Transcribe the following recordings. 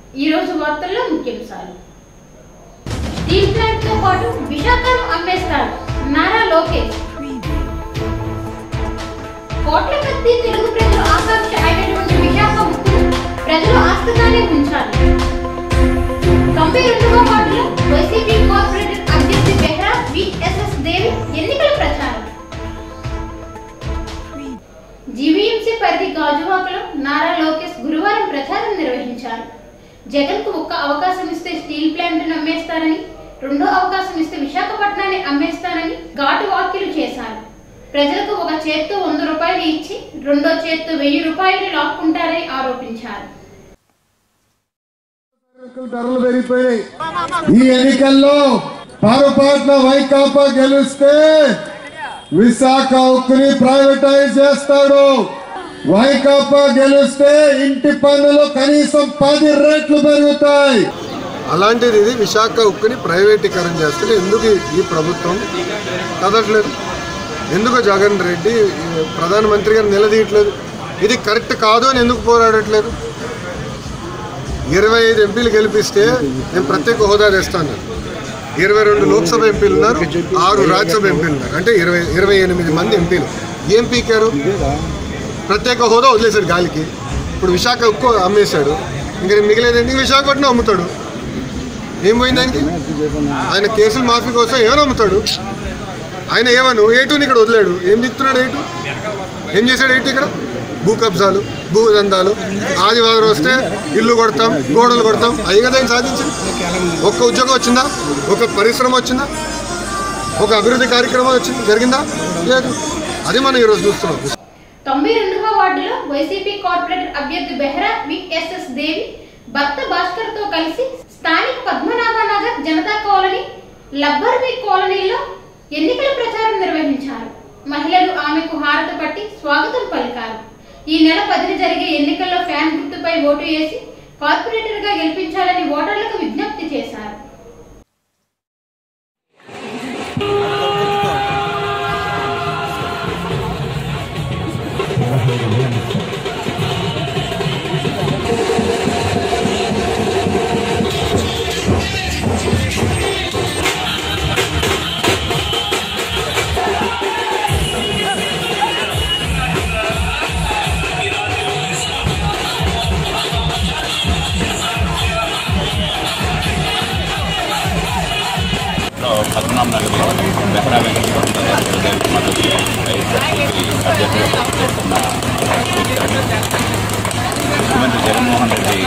ఈ రోజు వార్తల్లో ముఖ్యాంశాలు స్టీల్ ప్లాంట్ తో పాటు విశాఖను అమ్మేస్తారు నారా లోకేష్ కోట్ల కొద్ది తెలుగు ప్రజలు ఆకాంక్ష అయినటువంటి విశాఖ ఉక్కును ప్రజలు ఆస్తిగానే ఉంచాలి తొంభై రెండవ వార్డులో వైసీపీ కార్పొరేటర్ అభ్యర్థి బెహ్రా విఎస్ఎస్ దేవి ఎన్నికల ప్రచారం జీవీఎంసీ పరిధి గాజువాకలో నారా లోకేష్ గురువారం ప్రచారం నిర్వహించారు జగన్ కు ఒక్క అవకాశం ఇస్తే స్టీల్ ప్లాంట్ అమ్మేస్తారని రెండో అవకాశం ఇస్తే విశాఖపట్నాన్ని అమ్మేస్తారని ఘాటు వ్యాఖ్యలు చేశారు ప్రజలకు ఒక చేత్తో వంద రూపాయలు ఇచ్చి రెండో చేత్తో వెయ్యి రూపాయలు లాక్కుంటారని ఆరోపించారు ధరలు పెరిగిపోయాయి ఈ ఎన్నికల్లో పొరపాటున వైకాపా గెలిస్తే విశాఖ ఉక్కుని ప్రైవేటైజ్ చేస్తాడు వైకాపా గెలిస్తే ఇంటి పన్నులు కనీసం పది రెట్లు పెరుగుతాయి అలాంటిది ఇది విశాఖ ఉక్కుని ప్రైవేటీకరణ చేస్తే ఎందుకు ఈ ప్రభుత్వం కదట్లేదు ఎందుకు జగన్ రెడ్డి ఈ ప్రధానమంత్రి గారు నిలదీయట్లేదు ఇది కరెక్ట్ కాదు అని ఎందుకు పోరాడట్లేదు ఇరవై ఐదు ఎంపీలు గెలిపిస్తే నేను ప్రత్యేక హోదా తెస్తాను ఇరవై రెండు లోక్సభ ఎంపీలు ఉన్నారు ఆరు రాజ్యసభ ఎంపీలు ఉన్నారు అంటే ఇరవై ఇరవై ఎనిమిది మంది ఎంపీలు ఏం పీకారు ప్రత్యేక హోదా వదిలేశాడు గాలికి ఇప్పుడు విశాఖ ఉక్కు అమ్మేశాడు ఇంకా మిగిలేదండి విశాఖపట్నం అమ్ముతాడు ఏం పోయింది ఆయనకి ఆయన కేసులు మాఫీ కోసం ఏమని అమ్ముతాడు ఆయన ఏమను ఏటుని ఇక్కడ వదిలాడు ఏం దిక్కుతున్నాడు ఏటు ఏం చేశాడు ఏటు ఇక్కడ భూ కబ్జాలు భూ దందాలు ఆదివారం వస్తే ఇల్లు కొడతాం గోడలు కొడతాం అవి కదా ఆయన సాధించింది ఒక్క ఉద్యోగం వచ్చిందా ఒక పరిశ్రమ వచ్చిందా ఒక అభివృద్ధి కార్యక్రమం వచ్చింది జరిగిందా లేదు అది మనం ఈరోజు చూస్తున్నాం తొంభై రెండవ వార్డులో వైసీపీ కార్పొరేటర్ అభ్యర్థి బెహ్రా విఎస్ఎస్ దేవి భర్త భాస్కర్ తో కలిసి స్థానిక పద్మనాభనగర్ జనతా కాలనీ లబ్బర్వి కాలనీలో ఎన్నికల ప్రచారం నిర్వహించారు మహిళలు ఆమెకు హారత పట్టి స్వాగతం పలికారు ఈ నెల పదిన జరిగే ఎన్నికల్లో ఫ్యాన్ గుర్తుపై ఓటు వేసి కార్పొరేటర్ గా గెలిపించాలని ఓటర్లకు విజ్ఞప్తి చేశారు లో పద్మనాభ నగర్లో బెహరా వెంకటేశ్వర గారికి మద్దతు అభ్యర్థులు చేస్తున్న ముఖ్యమంత్రి జగన్మోహన్ రెడ్డి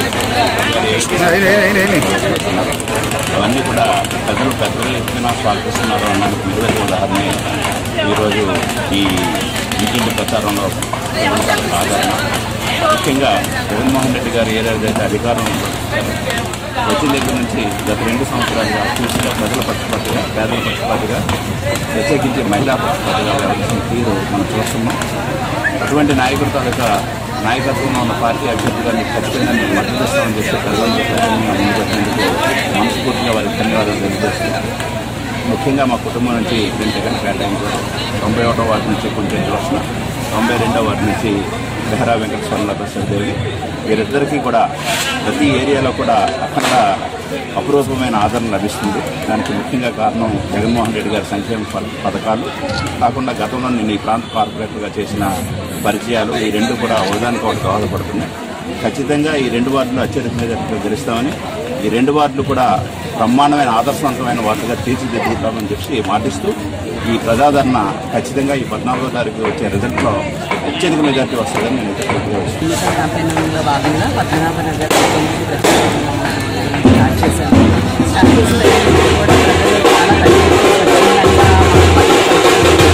గారి అవన్నీ కూడా ప్రజలు పెద్దలు ఎత్తున స్వాగతిస్తున్నారు అన్నది నిలువెత్తి ఉదాహరణ ఈరోజు ఈ ఇంటింటి ప్రచారంలో ఆదరణ ముఖ్యంగా జగన్మోహన్ రెడ్డి గారు ఏదైతే అధికారం వచ్చిన దగ్గర నుంచి గత రెండు సంవత్సరాలుగా పూర్తిగా ప్రజల పక్షపాతిగా పేదల పక్షపాతిగా ప్రత్యేకించి మహిళా పక్షపాతిగా వ్యవహరించిన తీరు మనం చూస్తున్నాం అటువంటి నాయకుడి తాలూకా నాయకత్వంలో ఉన్న పార్టీ అభ్యర్థిగా మీకు ఖచ్చితంగా నేను మద్దతు ఇస్తామని చెప్పి ప్రజలకు ప్రజలను ముందుకొచ్చినందుకు మనస్ఫూర్తిగా వారికి ధన్యవాదాలు తెలియజేస్తున్నాను ముఖ్యంగా మా కుటుంబం నుంచి నేను టికెట్ కేటాయించారు తొంభై ఒకటో వార్డు నుంచి కొంచెం చూసిన తొంభై రెండో వార్డు నుంచి బెహరా వెంకటేశ్వర ప్రసాద్ దేవి వీరిద్దరికీ కూడా ప్రతి ఏరియాలో కూడా అక్కడ అపురూపమైన ఆదరణ లభిస్తుంది దానికి ముఖ్యంగా కారణం జగన్మోహన్ రెడ్డి గారి సంక్షేమ ప- పథకాలు కాకుండా గతంలో నేను ఈ ప్రాంత కార్పొరేటర్గా చేసిన పరిచయాలు ఈ రెండు కూడా ఒకదానికి ఒకటి దోహదపడుతున్నాయి ఖచ్చితంగా ఈ రెండు వార్డులు అత్యధిక మెజార్టీతో గెలుస్తామని ఈ రెండు వార్డులు కూడా బ్రహ్మాండమైన ఆదర్శవంతమైన వార్డుగా తీర్చిదిద్దుతామని చెప్పి మాటిస్తూ ఈ ప్రజాదరణ ఖచ్చితంగా ఈ పద్నాలుగో తారీఖు వచ్చే రిజల్ట్లో అత్యధిక మెజార్టీ వస్తుందని నేను అయితే తెలియజేస్తున్నాను. ఎన్నికల క్యాంపెయినింగ్లో భాగంగా పద్మనాభ నగర్ నుంచి ప్రచారం స్టార్ట్ చేశాము స్టార్ట్ చేసిన దగ్గర నుంచి కూడా ప్రజలు చాలా పెద్ద ఎత్తున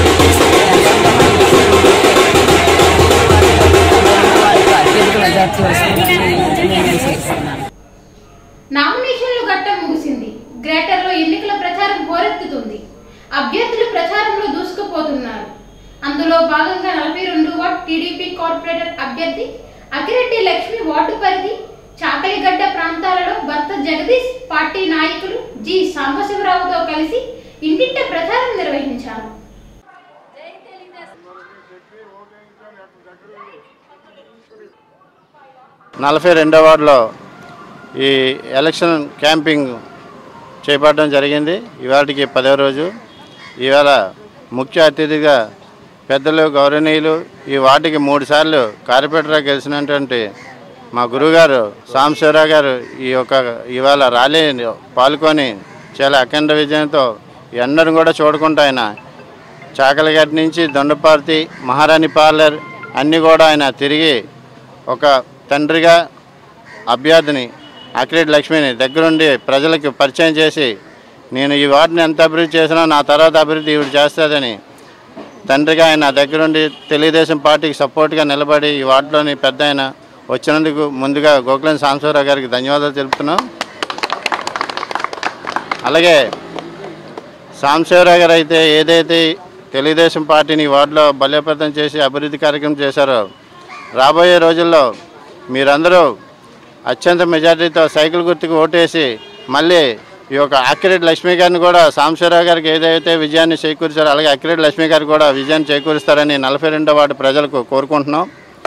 స్వచ్ఛందంగా అత్యధిక మెజార్టీ వస్తుందని నేను విశ్వసిస్తున్నాను నామినేషన్లు ఘట్టం ముగిసింది గ్రేటర్ లో ఎన్నికల ప్రచారం హోరెత్తుతుంది అభ్యర్థులు ప్రచారంలో దూసుకుపోతున్నారు అందులో భాగంగా నలభై రెండు వార్డ్ టీడీపీ కార్పొరేటర్ అభ్యర్థి అకిరెడ్డి లక్ష్మి వార్డు పరిధి చాకలిగడ్డ ప్రాంతాలలో భర్త జగదీష్ పార్టీ నాయకులు జి సాంబశివరావుతో కలిసి ఇంటింట ప్రచారం నిర్వహించారు నలభై రెండో వార్డులో ఈ ఎలక్షన్ క్యాంపింగ్ చేపట్టడం జరిగింది ఇవాటికి పదవ రోజు ఇవాళ ముఖ్య అతిథిగా పెద్దలు గౌరవనీయులు ఈ వార్డుకి మూడు సార్లు కార్పొరేటర్గా గెలిచినటువంటి మా గురువుగారు సాంబశివరావు గారు ఈ యొక్క ఇవాళ ర్యాలీ పాల్గొని చాలా అఖండ విజయంతో ఎన్నడూ కూడా చూడకుండా ఆయన చాకలగడ్డ నుంచి దొండపార్తి మహారాణి పార్లర్ అన్నీ కూడా ఆయన తిరిగి ఒక తండ్రిగా అభ్యర్థిని అక్కిరెడ్డి లక్ష్మిని దగ్గరుండి ప్రజలకు పరిచయం చేసి నేను ఈ వార్డుని ఎంత అభివృద్ధి చేసినా నా తర్వాత అభివృద్ధి ఈవిడ చేస్తుందని తండ్రిగా ఆయన దగ్గరుండి తెలుగుదేశం పార్టీకి సపోర్ట్గా నిలబడి ఈ వార్డులోని పెద్ద ఆయన వచ్చినందుకు ముందుగా గోకులం సాంబశివరావు గారికి ధన్యవాదాలు తెలుపుతున్నాం అలాగే సాంబశివరావు గారు అయితే ఏదైతే తెలుగుదేశం పార్టీని ఈ వార్డులో బలోపేతం చేసి అభివృద్ధి కార్యక్రమం చేశారో రాబోయే రోజుల్లో మీరందరూ అత్యంత మెజారిటీతో సైకిల్ గుర్తుకు ఓటేసి మళ్ళీ ఈ యొక్క అక్కిరెడ్డి లక్ష్మి గారిని కూడా సాంబశివరావు గారికి ఏదైతే విజయాన్ని చేకూర్చారో అలాగే అక్కిరెడ్డి లక్ష్మి గారు కూడా విజయాన్ని చేకూరుస్తారని నలభై రెండో వార్డు ప్రజలకు కోరుకుంటున్నాం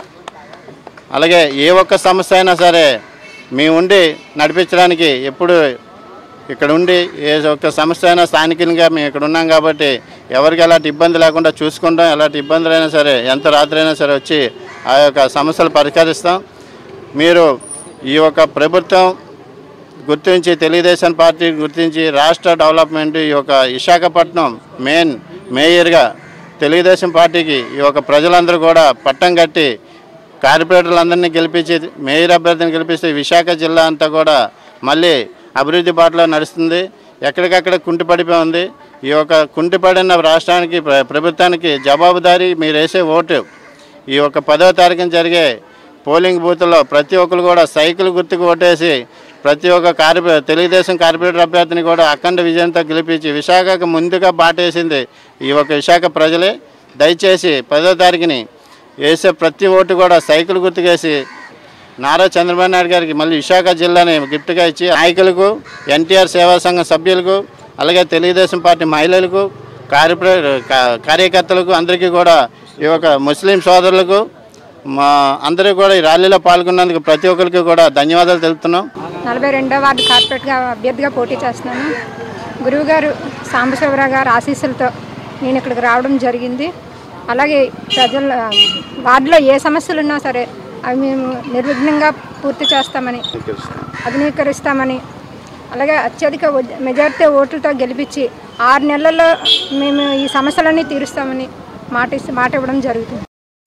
అలాగే ఏ ఒక్క సమస్య అయినా సరే మీ ఉండి నడిపించడానికి ఎప్పుడు ఇక్కడ ఉండి ఏ ఒక్క సమస్య అయినా స్థానికంగా మేము ఇక్కడ ఉన్నాం కాబట్టి ఎవరికి ఎలాంటి ఇబ్బంది లేకుండా చూసుకుంటాం ఎలాంటి ఇబ్బందులు అయినా సరే ఎంత రాత్రి అయినా సరే వచ్చి ఆ యొక్క సమస్యలు పరిష్కరిస్తాం మీరు ఈ యొక్క ప్రభుత్వం గుర్తించి తెలుగుదేశం పార్టీ గుర్తించి రాష్ట్ర డెవలప్మెంట్ ఈ యొక్క విశాఖపట్నం మెయిన్ మేయర్గా తెలుగుదేశం పార్టీకి ఈ యొక్క ప్రజలందరూ కూడా పట్టం కట్టి కార్పొరేటర్లందరినీ గెలిపించి మేయర్ అభ్యర్థిని గెలిపిస్తే విశాఖ జిల్లా అంతా కూడా మళ్ళీ అభివృద్ధి బాటలో నడుస్తుంది ఎక్కడికక్కడ కుంటిపడిపోయి ఉంది ఈ యొక్క కుంటిపడిన రాష్ట్రానికి ప్ర- ప్రభుత్వానికి జవాబుదారీ మీరు వేసే ఓటు ఈ యొక్క పదవ తారీఖున జరిగే పోలింగ్ బూత్లో ప్రతి ఒక్కరు కూడా సైకిల్ గుర్తుకు ఓటేసి ప్రతి ఒక్క కార్పొరే తెలుగుదేశం కార్పొరేటర్ అభ్యర్థిని కూడా అఖండ విజయంతో గెలిపించి విశాఖకు ముందుగా బాటేసింది ఈ యొక్క విశాఖ ప్రజలే దయచేసి పదో తారీఖుని వేసే ప్రతి ఓటు కూడా సైకిల్ గుర్తుకేసి నారా చంద్రబాబు నాయుడు గారికి మళ్ళీ విశాఖ జిల్లాని గిఫ్ట్గా ఇచ్చి నాయకులకు ఎన్టీఆర్ సేవా సంఘం సభ్యులకు అలాగే తెలుగుదేశం పార్టీ మహిళలకు కార్పొరే కా- కార్యకర్తలకు అందరికీ కూడా ఈ యొక్క ముస్లిం సోదరులకు మా అందరూ కూడా ఈ ర్యాలీలో పాల్గొన్నందుకు ప్రతి ఒక్కరికి కూడా ధన్యవాదాలు తెలుపుతున్నాం నలభై రెండో వార్డు కార్పొరేట్గా అభ్యర్థిగా పోటీ చేస్తున్నాను గురువుగారు సాంబశివరావు గారు ఆశీస్సులతో నేను ఇక్కడికి రావడం జరిగింది అలాగే ప్రజల వార్డులో ఏ సమస్యలు ఉన్నా సరే అవి మేము నిర్విఘ్నంగా పూర్తి చేస్తామని అధునీకరిస్తామని అలాగే అత్యధిక ఓ- మెజారిటీ ఓట్లతో గెలిపించి ఆరు నెలల్లో మేము ఈ సమస్యలన్నీ తీరుస్తామని మాట ఇస్- మాట ఇవ్వడం జరుగుతుంది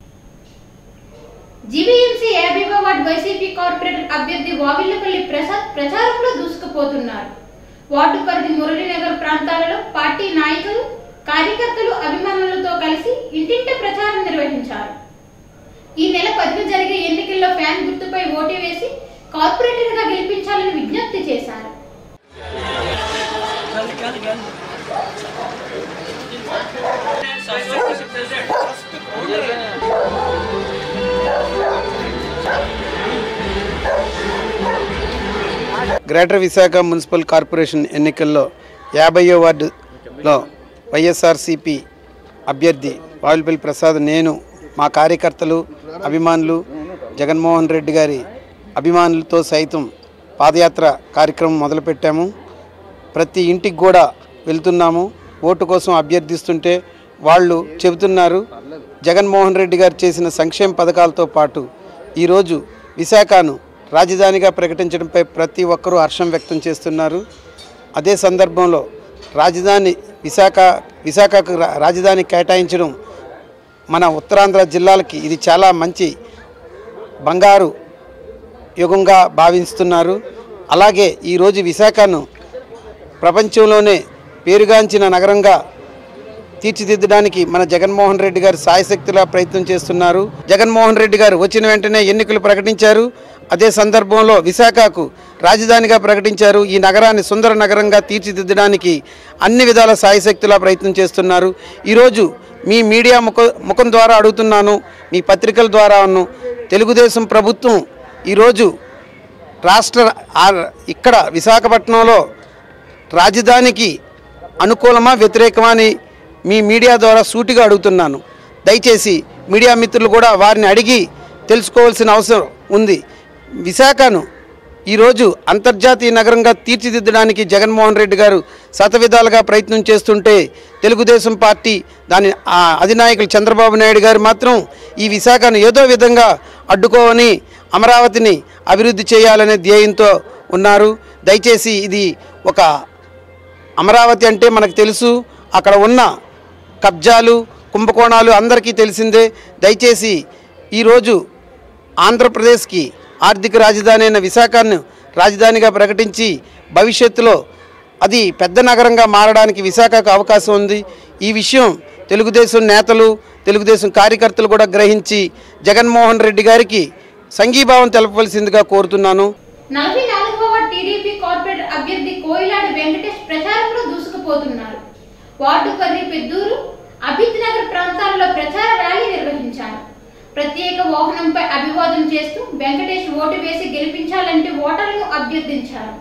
జీవీఎంసీ యాభైవ వార్డు వైసీపీ కార్పొరేటర్ అభ్యర్థి వావిల్లపల్లి ప్రసాద్ ప్రచారంలో దూసుకుపోతున్నారు వార్డు పరిధి మురళీనగర్ ప్రాంతాలలో పార్టీ నాయకులు కార్యకర్తలు అభిమానులతో కలిసి ఇంటింట ప్రచారం నిర్వహించారు ఈ నెల పదిన జరిగే ఎన్నికల్లో ఫ్యాన్ గుర్తుపై ఓటు వేసి కార్పొరేటర్ గా గెలిపించాలని విజ్ఞప్తి చేశారు గ్రేటర్ విశాఖ మున్సిపల్ కార్పొరేషన్ ఎన్నికల్లో యాభైయో వార్డులో వైఎస్ఆర్సిపి అభ్యర్థి వాయులపల్లి ప్రసాద్ నేను మా కార్యకర్తలు అభిమానులు జగన్మోహన్ రెడ్డి గారి అభిమానులతో సైతం పాదయాత్ర కార్యక్రమం మొదలుపెట్టాము ప్రతి ఇంటికి కూడా వెళ్తున్నాము ఓటు కోసం అభ్యర్థిస్తుంటే వాళ్ళు చెబుతున్నారు జగన్మోహన్ రెడ్డి గారు చేసిన సంక్షేమ పథకాలతో పాటు ఈరోజు విశాఖను రాజధానిగా ప్రకటించడంపై ప్రతి ఒక్కరూ హర్షం వ్యక్తం చేస్తున్నారు అదే సందర్భంలో రాజధాని విశాఖ విశాఖకు రా- రాజధాని కేటాయించడం మన ఉత్తరాంధ్ర జిల్లాలకి ఇది చాలా మంచి బంగారు యుగంగా భావిస్తున్నారు అలాగే ఈరోజు విశాఖను ప్రపంచంలోనే పేరుగాంచిన నగరంగా తీర్చిదిద్దడానికి మన జగన్మోహన్ రెడ్డి గారు సాయశక్తిలా ప్రయత్నం చేస్తున్నారు జగన్మోహన్ రెడ్డి గారు వచ్చిన వెంటనే ఎన్నికలు ప్రకటించారు అదే సందర్భంలో విశాఖకు రాజధానిగా ప్రకటించారు ఈ నగరాన్ని సుందర నగరంగా తీర్చిదిద్దడానికి అన్ని విధాల సాయశక్తిలా ప్రయత్నం చేస్తున్నారు ఈరోజు మీ మీడియా ముఖ ముఖం ద్వారా అడుగుతున్నాను మీ పత్రికల ద్వారాను తెలుగుదేశం ప్రభుత్వం ఈరోజు రాష్ట్ర ఆ- ఇక్కడ విశాఖపట్నంలో రాజధానికి అనుకూలమా వ్యతిరేకమా అని మీ మీడియా ద్వారా సూటిగా అడుగుతున్నాను దయచేసి మీడియా మిత్రులు కూడా వారిని అడిగి తెలుసుకోవాల్సిన అవసరం ఉంది విశాఖను ఈరోజు అంతర్జాతీయ నగరంగా తీర్చిదిద్దడానికి జగన్మోహన్ రెడ్డి గారు శతవిధాలుగా ప్రయత్నం చేస్తుంటే తెలుగుదేశం పార్టీ దాని ఆ అధినాయకులు చంద్రబాబు నాయుడు గారు మాత్రం ఈ విశాఖను ఏదో విధంగా అడ్డుకోవని అమరావతిని అభివృద్ధి చేయాలనే ధ్యేయంతో ఉన్నారు దయచేసి ఇది ఒక అమరావతి అంటే మనకు తెలుసు అక్కడ ఉన్న కబ్జాలు కుంభకోణాలు అందరికీ తెలిసిందే దయచేసి ఈరోజు ఆంధ్రప్రదేశ్కి ఆర్థిక రాజధాని అయిన విశాఖను రాజధానిగా ప్రకటించి భవిష్యత్తులో అది పెద్ద నగరంగా మారడానికి విశాఖకు అవకాశం ఉంది ఈ విషయం తెలుగుదేశం నేతలు తెలుగుదేశం కార్యకర్తలు కూడా గ్రహించి జగన్మోహన్ రెడ్డి గారికి సంఘీభావం తెలపవలసిందిగా కోరుతున్నాను నలభై నాలుగవ టీడీపీ కార్పొరేటర్ అభ్యర్థి కోయిలాడి వెంకటేష్ ప్రచారంలో దూసుకుపోతున్నారు వార్డు కర్రి పెద్దూరు అభిత్ నగర్ ప్రాంతాల్లో ప్రచార ర్యాలీ నిర్వహించారు ప్రత్యేక వాహనంపై అభివాదం చేస్తూ వెంకటేష్ ఓటు వేసి గెలిపించాలంటే ఓటర్లను అభ్యర్థించారు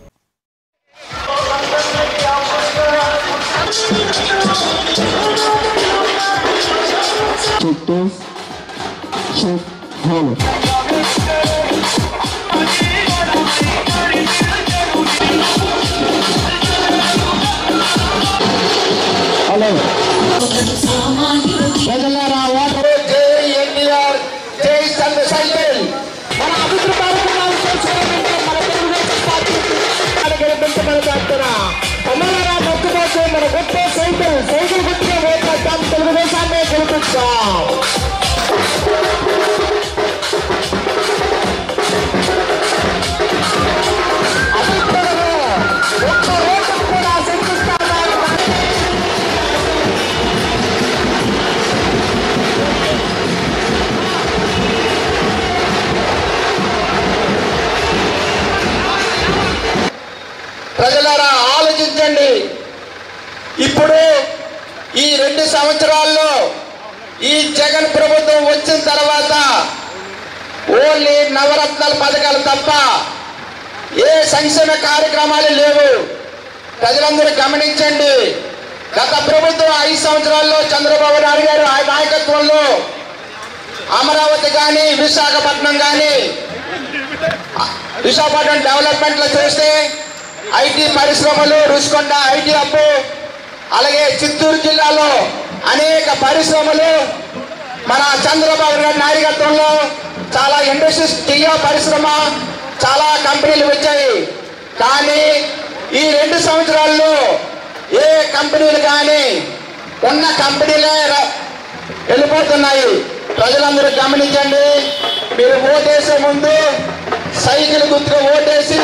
ప్రజలారా ఆలోచించండి ఇప్పుడు ఈ రెండు సంవత్సరాల్లో ఈ జగన్ ప్రభుత్వం వచ్చిన తర్వాత ఓన్లీ నవరత్నాల పథకాలు తప్ప ఏ సంక్షేమ కార్యక్రమాలు లేవు ప్రజలందరూ గమనించండి గత ప్రభుత్వం ఐదు సంవత్సరాల్లో చంద్రబాబు నాయుడు గారు ఆయన నాయకత్వంలో అమరావతి కానీ విశాఖపట్నం కానీ విశాఖపట్నం డెవలప్మెంట్లో చూస్తే ఐటీ పరిశ్రమలు రుషికొండ ఐటీ హబ్ అలాగే చిత్తూరు జిల్లాలో అనేక పరిశ్రమలు మన చంద్రబాబు నాయుడు నాయకత్వంలో చాలా ఇండస్ట్రీస్ టీయో పరిశ్రమ చాలా కంపెనీలు వచ్చాయి కానీ ఈ రెండు సంవత్సరాల్లో ఏ కంపెనీలు కానీ ఉన్న కంపెనీలే ర- వెళ్ళిపోతున్నాయి ప్రజలందరూ గమనించండి మీరు ఓటేసే ముందు సైకిల్ గుర్తుగా ఓటేసి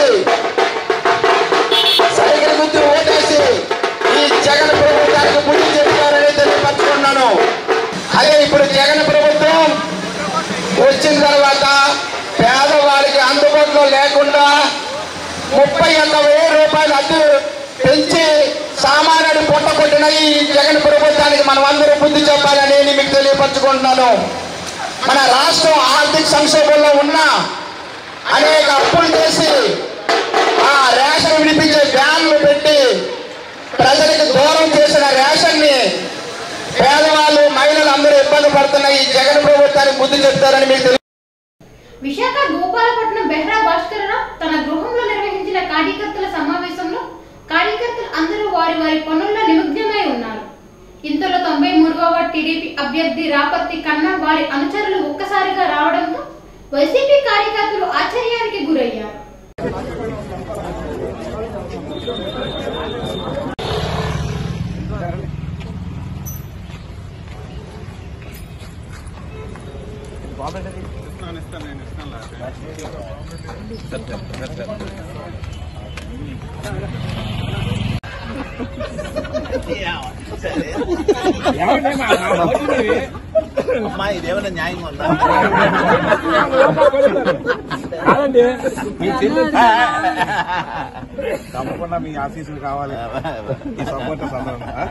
సైకిల్ గుర్తు ఓటేసి ఈ జగన్ ప్రభుత్వానికి బుద్ధి చెప్తారని తెలియపరచుకున్నాను అదే ఇప్పుడు జగన్ ప్రభుత్వం వచ్చిన తర్వాత పేదవాళ్ళకి అందుబాటులో లేకుండా ముప్పై ఒక్క వెయ్యి రూపాయలు అద్దె పెంచి సామాన్యుడు పొట్ట కొట్టిన ఈ జగన్ ప్రభుత్వానికి మనం అందరూ బుద్ధి చెప్పాలని నేను మీకు తెలియపరచుకుంటున్నాను మన రాష్ట్రం ఆర్థిక సంక్షోభంలో ఉన్న అనేక అప్పులు చేసి ఆ రేషన్ విడిపించే వ్యాన్లు పెట్టి ప్రజలకు దూరం చేసిన రేషన్ ని పేదవాళ్ళు మహిళలు అందరూ ఇబ్బంది పడుతున్న ఈ జగన్ ప్రభుత్వానికి బుద్ధి చెప్తారని మీకు తెలియ విశాఖ గోపాలపట్నం బెహ్రా భాస్కరరావు తన గృహంలో నిర్వహించిన కార్యకర్తల సమావేశంలో కార్యకర్తలు అందరూ వారి వారి పనుల్లో నిమగ్నమై ఉన్నారు ఇంతలో తొంభై మూడవ టీడీపీ అభ్యర్థి రాపర్తి కన్నా వారి అనుచరులు ఒక్కసారిగా రావడంతో వైసీపీ కార్యకర్తలు ఆశ్చర్యానికి గురయ్యారు తప్పకుండా మీ ఆశీస్సులు కావాలి ఈ సపోర్ట్ సందర్భంగా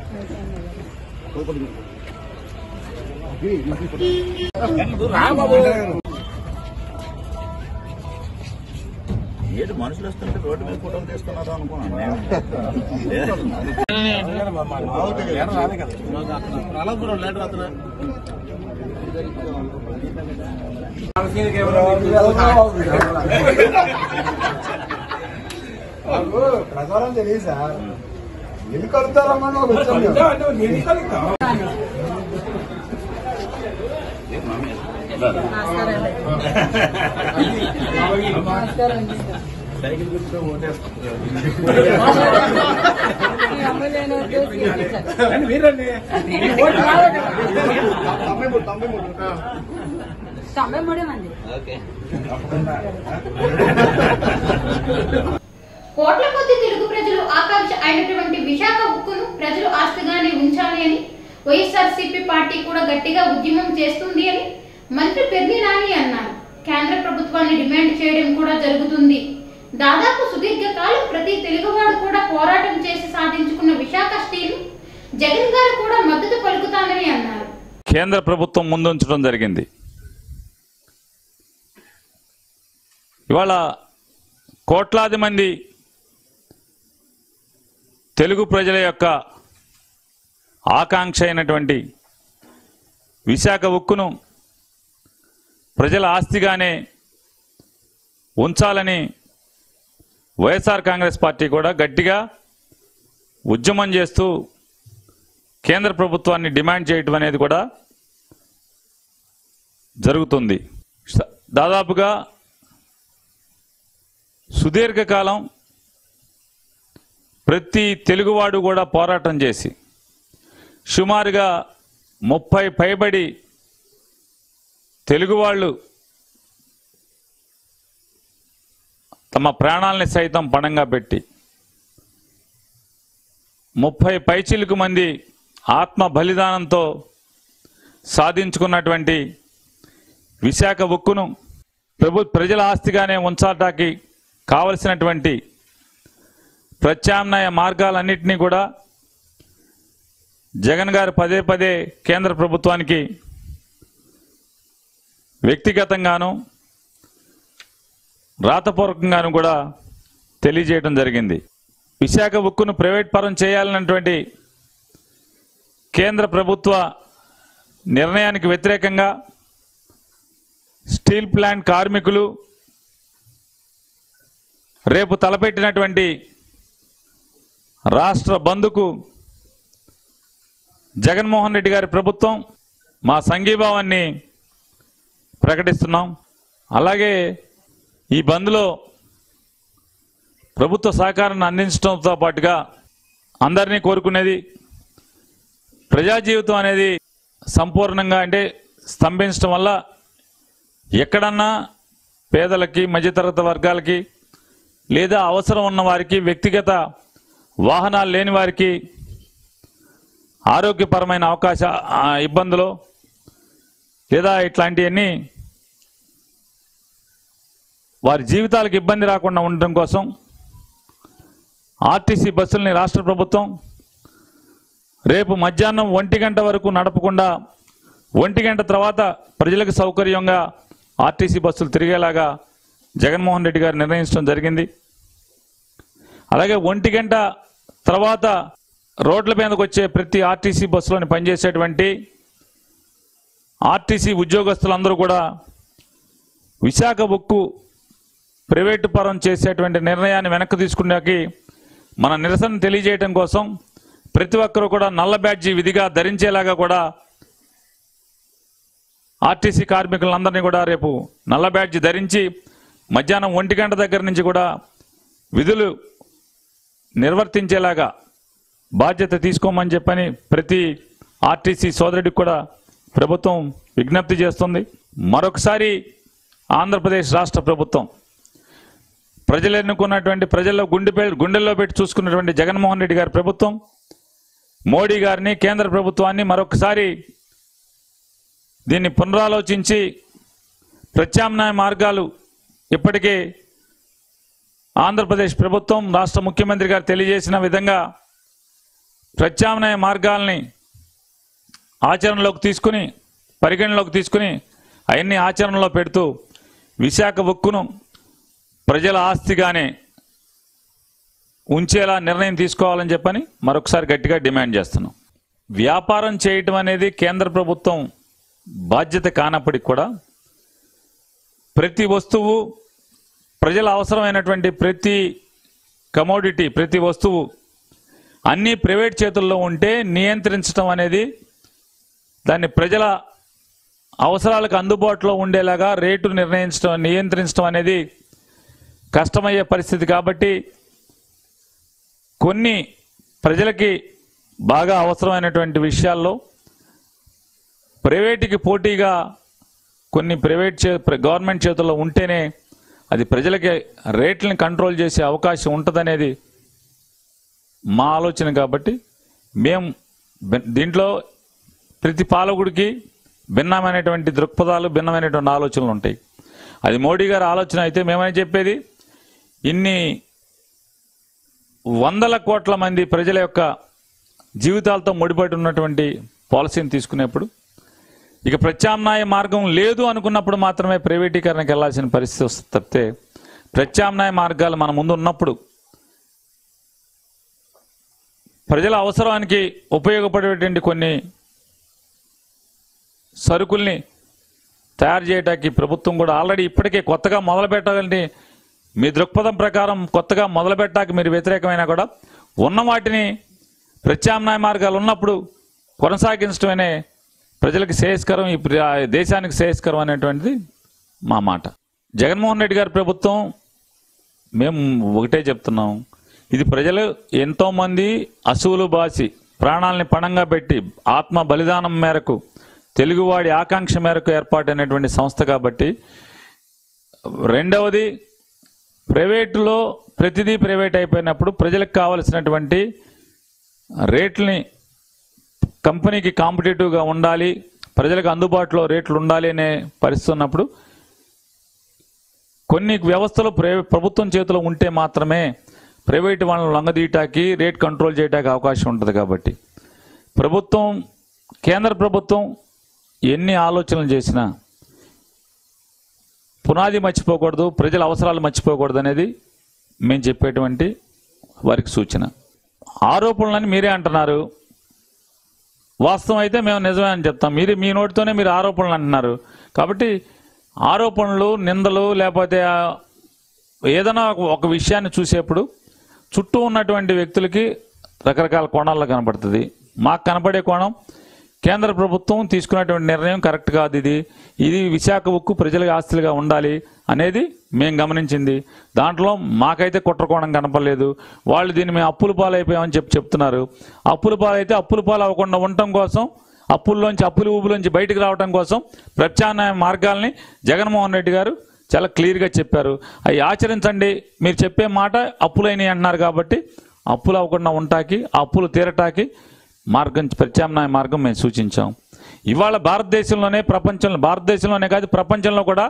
ఏంటి మనుషులు వస్తుంటే రోడ్డు మీద ఫోటోలు తీసుకున్నారు అనుకున్నాను నేను. రాలే కదా అలా లీటర్ అతను ప్రకారం తెలియదు సార్ ఎన్ని కలుపుతారమ్మా నువ్వు వచ్చాను కోట్ల కొద్ది తెలుగు ప్రజలు ఆకాంక్ష అయినటువంటి విశాఖ ఉక్కును ప్రజలు ఆస్తిగానే ఉంచాలి అని వైఎస్ఆర్సీపీ పార్టీ కూడా గట్టిగా ఉద్యమం చేస్తుంది అని మంత్రి పెర్ని నాని అన్నారు కేంద్ర ప్రభుత్వాన్ని డిమాండ్ చేయడం కూడా జరుగుతుంది దాదాపు సుదీర్ఘకాలం ప్రతి తెలుగువాడు కూడా పోరాటం చేసి సాధించుకున్న విశాఖ స్టీల్ జగన్ గారు కూడా మద్దతు పలుకుతానని అన్నారు కేంద్ర ప్రభుత్వం ముందుంచడం జరిగింది ఇవాళ కోట్లాది మంది తెలుగు ప్రజల యొక్క ఆకాంక్ష అయినటువంటి విశాఖ ఉక్కును ప్రజల ఆస్తిగానే ఉంచాలని వైఎస్ఆర్ కాంగ్రెస్ పార్టీ కూడా గట్టిగా ఉద్యమం చేస్తూ కేంద్ర ప్రభుత్వాన్ని డిమాండ్ చేయటం అనేది కూడా జరుగుతుంది స- దాదాపుగా సుదీర్ఘకాలం ప్రతి తెలుగువాడు కూడా పోరాటం చేసి సుమారుగా ముప్పై పైబడి తెలుగు వాళ్ళు తమ ప్రాణాలని సైతం పణంగా పెట్టి ముప్పై పైచిలుకు మంది ఆత్మ బలిదానంతో సాధించుకున్నటువంటి విశాఖ ఉక్కును ప్రభు ప్రజల ఆస్తిగానే ఉంచాటానికి కావలసినటువంటి ప్రత్యామ్నాయ మార్గాలన్నింటినీ కూడా జగన్ గారు పదే పదే కేంద్ర ప్రభుత్వానికి వ్యక్తిగతంగాను రాతపూర్వకంగాను కూడా తెలియజేయడం జరిగింది విశాఖ ఉక్కును ప్రైవేట్ పరం చేయాలన్నటువంటి కేంద్ర ప్రభుత్వ నిర్ణయానికి వ్యతిరేకంగా స్టీల్ ప్లాంట్ కార్మికులు రేపు తలపెట్టినటువంటి రాష్ట్ర బంధుకు జగన్మోహన్ రెడ్డి గారి ప్రభుత్వం మా సంఘీభావాన్ని ప్రకటిస్తున్నాం అలాగే ఈ బంద్లో ప్రభుత్వ సహకారాన్ని అందించడంతో పాటుగా అందరినీ కోరుకునేది ప్రజా జీవితం అనేది సంపూర్ణంగా అంటే స్తంభించడం వల్ల ఎక్కడన్నా పేదలకి మధ్యతరగతి వర్గాలకి లేదా అవసరం ఉన్న వారికి వ్యక్తిగత వాహనాలు లేని వారికి ఆరోగ్యపరమైన అవకాశ ఆ, ఇబ్బందులు లేదా ఇట్లాంటివన్నీ వారి జీవితాలకు ఇబ్బంది రాకుండా ఉండటం కోసం ఆర్టీసీ బస్సుల్ని రాష్ట్ర ప్రభుత్వం రేపు మధ్యాహ్నం ఒంటి గంట వరకు నడపకుండా ఒంటి గంట తర్వాత ప్రజలకు సౌకర్యంగా ఆర్టీసీ బస్సులు తిరిగేలాగా జగన్మోహన్ రెడ్డి గారు నిర్ణయించడం జరిగింది అలాగే ఒంటి గంట తర్వాత రోడ్ల మీదకి వచ్చే ప్రతి ఆర్టీసీ బస్సులోని పనిచేసేటువంటి ఆర్టీసీ ఉద్యోగస్తులందరూ కూడా విశాఖ ఉక్కు ప్రైవేటు పరం చేసేటువంటి నిర్ణయాన్ని వెనక్కి తీసుకున్నాకి మన నిరసన తెలియజేయడం కోసం ప్రతి ఒక్కరూ కూడా నల్ల బ్యాడ్జీ విధిగా ధరించేలాగా కూడా ఆర్టీసీ కార్మికులందరినీ కూడా రేపు నల్ల బ్యాడ్జీ ధరించి మధ్యాహ్నం ఒంటి గంట దగ్గర నుంచి కూడా విధులు నిర్వర్తించేలాగా బాధ్యత తీసుకోమని చెప్పని ప్రతి ఆర్టీసీ సోదరుడికి కూడా ప్రభుత్వం విజ్ఞప్తి చేస్తుంది మరొకసారి ఆంధ్రప్రదేశ్ రాష్ట్ర ప్రభుత్వం ప్రజలు ఎన్నుకున్నటువంటి ప్రజల్లో గుండె పె- గుండెల్లో పెట్టి చూసుకున్నటువంటి జగన్మోహన్ రెడ్డి గారి ప్రభుత్వం మోడీ గారిని కేంద్ర ప్రభుత్వాన్ని మరొకసారి దీన్ని పునరాలోచించి ప్రత్యామ్నాయ మార్గాలు ఇప్పటికే ఆంధ్రప్రదేశ్ ప్రభుత్వం రాష్ట్ర ముఖ్యమంత్రి గారు తెలియజేసిన విధంగా ప్రత్యామ్నాయ మార్గాల్ని ఆచరణలోకి తీసుకుని పరిగణలోకి తీసుకుని అవన్నీ ఆచరణలో పెడుతూ విశాఖ ఉక్కును ప్రజల ఆస్తిగానే ఉంచేలా నిర్ణయం తీసుకోవాలని చెప్పని మరొకసారి గట్టిగా డిమాండ్ చేస్తున్నాం వ్యాపారం చేయటం అనేది కేంద్ర ప్రభుత్వం బాధ్యత కానప్పటికి కూడా ప్రతి వస్తువు ప్రజల అవసరమైనటువంటి ప్రతి కమోడిటీ ప్రతి వస్తువు అన్నీ ప్రైవేట్ చేతుల్లో ఉంటే నియంత్రించడం అనేది దాన్ని ప్రజల అవసరాలకు అందుబాటులో ఉండేలాగా రేటు నిర్ణయించడం నియంత్రించడం అనేది కష్టమయ్యే పరిస్థితి కాబట్టి కొన్ని ప్రజలకి బాగా అవసరమైనటువంటి విషయాల్లో ప్రైవేటుకి పోటీగా కొన్ని ప్రైవేట్ చే ప్ర- గవర్నమెంట్ చేతుల్లో ఉంటేనే అది ప్రజలకి రేట్లను కంట్రోల్ చేసే అవకాశం ఉంటుందనేది మా ఆలోచన కాబట్టి మేము బె- దీంట్లో ప్రతి పాలకుడికి భిన్నమైనటువంటి దృక్పథాలు భిన్నమైనటువంటి ఆలోచనలు ఉంటాయి అది మోడీ గారి ఆలోచన అయితే మేమని చెప్పేది ఇన్ని వందల కోట్ల మంది ప్రజల యొక్క జీవితాలతో ముడిపడి ఉన్నటువంటి పాలసీని తీసుకునేప్పుడు ఇక ప్రత్యామ్నాయ మార్గం లేదు అనుకున్నప్పుడు మాత్రమే ప్రైవేటీకరణకు వెళ్లాల్సిన పరిస్థితి వస్తుంది తప్పితే ప్రత్యామ్నాయ మార్గాలు మన ముందు ఉన్నప్పుడు ప్రజల అవసరానికి ఉపయోగపడేటువంటి కొన్ని సరుకుల్ని తయారు చేయడానికి ప్రభుత్వం కూడా ఆల్రెడీ ఇప్పటికే కొత్తగా మొదలు పెట్టాలని మీ దృక్పథం ప్రకారం కొత్తగా మొదలు పెట్టాక మీరు వ్యతిరేకమైనా కూడా ఉన్న వాటిని ప్రత్యామ్నాయ మార్గాలు ఉన్నప్పుడు కొనసాగించడమనే ప్రజలకు శ్రేయస్కరం ఈ ప్ర- దేశానికి శ్రేయస్కరం అనేటువంటిది మా మాట జగన్మోహన్ రెడ్డి గారి ప్రభుత్వం మేము ఒకటే చెప్తున్నాం ఇది ప్రజలు ఎంతోమంది అసువులు బాసి ప్రాణాలని పణంగా పెట్టి ఆత్మ బలిదానం మేరకు తెలుగువాడి ఆకాంక్ష మేరకు ఏర్పాటైనటువంటి సంస్థ కాబట్టి రెండవది ప్రైవేటులో ప్రతిదీ ప్రైవేట్ అయిపోయినప్పుడు ప్రజలకు కావలసినటువంటి రేట్లని కంపెనీకి కాంపిటేటివ్గా ఉండాలి ప్రజలకు అందుబాటులో రేట్లు ఉండాలి అనే పరిస్థితి ఉన్నప్పుడు కొన్ని వ్యవస్థలు ప్రైవే- ప్రభుత్వం చేతిలో ఉంటే మాత్రమే ప్రైవేటు వాళ్ళని లొంగదీయటానికి రేట్ కంట్రోల్ చేయడానికి అవకాశం ఉంటుంది కాబట్టి ప్రభుత్వం కేంద్ర ప్రభుత్వం ఎన్ని ఆలోచనలు చేసినా పునాది మర్చిపోకూడదు ప్రజల అవసరాలు మర్చిపోకూడదు అనేది మేము చెప్పేటువంటి వారికి సూచన ఆరోపణలని మీరే అంటున్నారు వాస్తవం అయితే మేము నిజమే అని చెప్తాం మీరు మీ నోటితోనే మీరు ఆరోపణలు అంటున్నారు కాబట్టి ఆరోపణలు నిందలు లేకపోతే ఆ, ఏదైనా ఒక విషయాన్ని చూసేప్పుడు చుట్టూ ఉన్నటువంటి వ్యక్తులకి రకరకాల కోణాల్లో కనబడుతుంది మాకు కనపడే కోణం కేంద్ర ప్రభుత్వం తీసుకున్నటువంటి నిర్ణయం కరెక్ట్ కాదు ఇది ఇది విశాఖ ఉక్కు ప్రజలకు ఆస్తులుగా ఉండాలి అనేది మేము గమనించింది దాంట్లో మాకైతే కుట్రకోణం కనపడలేదు వాళ్ళు దీన్ని మేము అప్పుల పాలైపోయామని చెప్పి చెప్తున్నారు అప్పుల పాలైతే అప్పుల పాలు అవ్వకుండా ఉండటం కోసం అప్పుల్లోంచి అప్పుల ఊబులోంచి బయటకు రావడం కోసం ప్రత్యామ్నాయ మార్గాల్ని జగన్మోహన్ రెడ్డి గారు చాలా క్లియర్గా చెప్పారు అవి ఆచరించండి మీరు చెప్పే మాట అప్పులైనవి అంటున్నారు కాబట్టి అప్పులు అవ్వకుండా ఉంటాకి ఆ అప్పులు తీరటాకి మార్గం ప్రత్యామ్నాయ మార్గం మేము సూచించాం ఇవాళ భారతదేశంలోనే ప్రపంచంలో భారతదేశంలోనే కాదు ప్రపంచంలో కూడా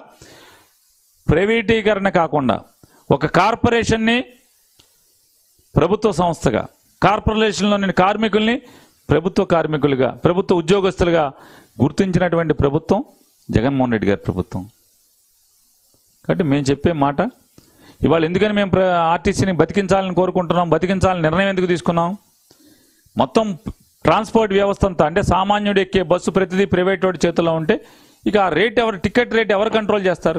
ప్రైవేటీకరణ కాకుండా ఒక కార్పొరేషన్ని ప్రభుత్వ సంస్థగా కార్పొరేషన్లోని కార్మికుల్ని ప్రభుత్వ కార్మికులుగా ప్రభుత్వ ఉద్యోగస్తులుగా గుర్తించినటువంటి ప్రభుత్వం జగన్మోహన్ రెడ్డి గారి ప్రభుత్వం కాబట్టి మేము చెప్పే మాట ఇవాళ ఎందుకని మేము ప్ర- ఆర్టీసీని బతికించాలని కోరుకుంటున్నాం బతికించాలని నిర్ణయం ఎందుకు తీసుకున్నాం మొత్తం ట్రాన్స్పోర్ట్ వ్యవస్థ అంతా అంటే సామాన్యుడు ఎక్కే బస్సు ప్రతిదీ ప్రైవేట్ వాడి చేతిలో ఉంటే ఇక ఆ రేట్ ఎవరు టికెట్ రేట్ ఎవరు కంట్రోల్ చేస్తారు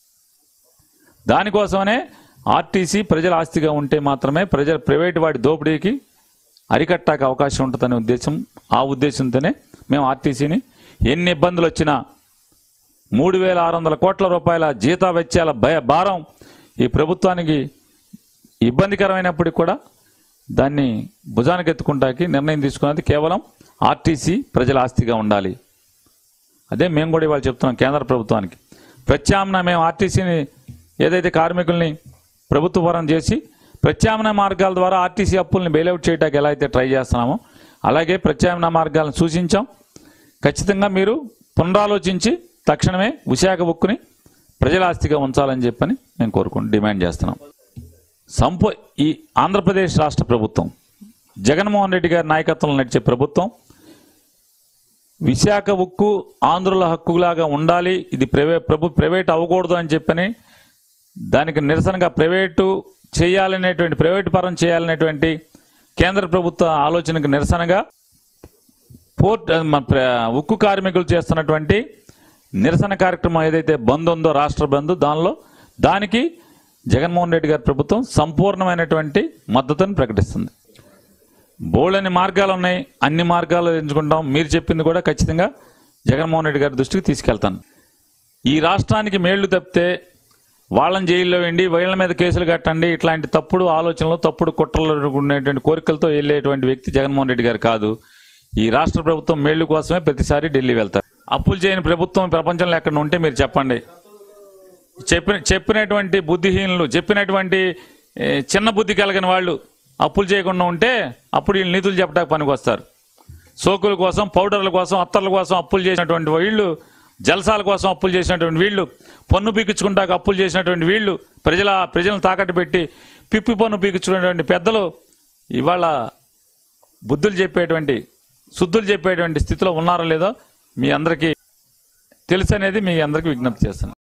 దానికోసమనే ఆర్టీసీ ప్రజల ఆస్తిగా ఉంటే మాత్రమే ప్రజల ప్రైవేట్ వాడి దోపిడీకి అరికట్టాక అవకాశం ఉంటుందనే ఉద్దేశం ఆ ఉద్దేశంతోనే మేము ఆర్టీసీని ఎన్ని ఇబ్బందులు వచ్చినా మూడు వేల ఆరు వందల కోట్ల రూపాయల జీతా వెచ్చాల భయ భారం ఈ ప్రభుత్వానికి ఇబ్బందికరమైనప్పటికీ కూడా దాన్ని భుజానికి ఎత్తుకుంటాకి నిర్ణయం తీసుకున్నది కేవలం ఆర్టీసీ ప్రజల ఆస్తిగా ఉండాలి అదే మేము కూడా ఇవాళ చెప్తున్నాం కేంద్ర ప్రభుత్వానికి ప్రత్యామ్నాయ మేము ఆర్టీసీని ఏదైతే కార్మికుల్ని ప్రభుత్వ పరం చేసి ప్రత్యామ్నాయ మార్గాల ద్వారా ఆర్టీసీ అప్పుల్ని బెయిలౌట్ చేయడానికి ఎలా అయితే ట్రై చేస్తున్నామో అలాగే ప్రత్యామ్నాయ మార్గాలను సూచించాం ఖచ్చితంగా మీరు పునరాలోచించి తక్షణమే విశాఖ బుక్కుని ప్రజల ఆస్తిగా ఉంచాలని చెప్పని మేము కోరుకుంటూ డిమాండ్ చేస్తున్నాం సంపో ఈ ఆంధ్రప్రదేశ్ రాష్ట్ర ప్రభుత్వం జగన్మోహన్ రెడ్డి గారి నాయకత్వంలో నడిచే ప్రభుత్వం విశాఖ ఉక్కు ఆంధ్రుల హక్కులాగా ఉండాలి ఇది ప్రైవే ప్రభు ప్రైవేట్ అవ్వకూడదు అని చెప్పని దానికి నిరసనగా ప్రైవేటు చేయాలనేటువంటి ప్రైవేటు పరం చేయాలనేటువంటి కేంద్ర ప్రభుత్వ ఆలోచనకు నిరసనగా పోర్ట్ మన ప్ర- ఉక్కు కార్మికులు చేస్తున్నటువంటి నిరసన కార్యక్రమం ఏదైతే బంద్ ఉందో రాష్ట్ర బంద్ దానిలో దానికి జగన్మోహన్ రెడ్డి గారి ప్రభుత్వం సంపూర్ణమైనటువంటి మద్దతును ప్రకటిస్తుంది బోళ్ళని మార్గాలు ఉన్నాయి అన్ని మార్గాలు ఎంచుకుంటాం మీరు చెప్పింది కూడా ఖచ్చితంగా జగన్మోహన్ రెడ్డి గారి దృష్టికి తీసుకెళ్తాను ఈ రాష్ట్రానికి మేళ్లు తప్పితే వాళ్ళని జైల్లో వెండి వీళ్ళ మీద కేసులు కట్టండి ఇట్లాంటి తప్పుడు ఆలోచనలు తప్పుడు కుట్రలు ఉండేటువంటి కోరికలతో వెళ్ళేటువంటి వ్యక్తి జగన్మోహన్ రెడ్డి గారు కాదు ఈ రాష్ట్ర ప్రభుత్వం మేళ్లు కోసమే ప్రతిసారి ఢిల్లీ వెళ్తారు అప్పులు చేయని ప్రభుత్వం ప్రపంచంలో ఎక్కడ ఉంటే మీరు చెప్పండి చెప్పిన చెప్పినటువంటి బుద్ధిహీనులు చెప్పినటువంటి ఏ, చిన్న బుద్ధి కలిగిన వాళ్ళు అప్పులు చేయకుండా ఉంటే అప్పుడు వీళ్ళు నీతులు చెప్పడానికి పనికి వస్తారు సోకుల కోసం పౌడర్ల కోసం అత్తర్ల కోసం అప్పులు చేసినటువంటి వీళ్ళు జలసాల కోసం అప్పులు చేసినటువంటి వీళ్ళు పన్ను పీకించుకుంటాక అప్పులు చేసినటువంటి వీళ్ళు ప్రజల ప్రజలను తాకట్టు పెట్టి పిప్పి పన్ను పీకించుకునేటువంటి పెద్దలు ఇవాళ బుద్ధులు చెప్పేటువంటి శుద్ధులు చెప్పేటువంటి స్థితిలో ఉన్నారో లేదో మీ అందరికీ తెలుసు అనేది మీ అందరికీ విజ్ఞప్తి చేస్తాను